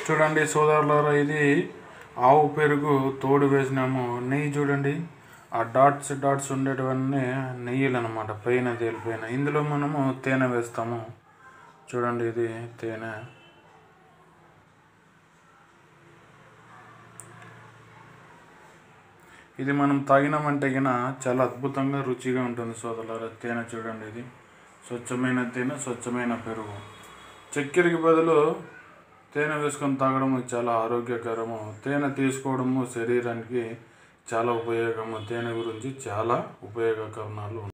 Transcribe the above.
చూడండి సోదరులారా ఇది ఆవు పెరుగు తోడు వేసినాము నెయ్యి చూడండి ఆ డాట్స్ డాట్స్ ఉండేటివన్నీ నెయ్యిలు అనమాట పైన తేలిపోయిన ఇందులో మనము తేనె వేస్తాము చూడండి ఇది తేనె ఇది మనం తాగినామంటే గిన చాలా అద్భుతంగా రుచిగా ఉంటుంది సోదరులారా తేనె చూడండి ఇది స్వచ్ఛమైన తేనె స్వచ్ఛమైన పెరుగు చక్కెరకి బదులు తేనె వేసుకొని తాగడం చాలా ఆరోగ్యకరము తేనె తీసుకోవడము శరీరానికి చాలా ఉపయోగము తేనె గురించి చాలా ఉపయోగకరణాలు ఉన్నాయి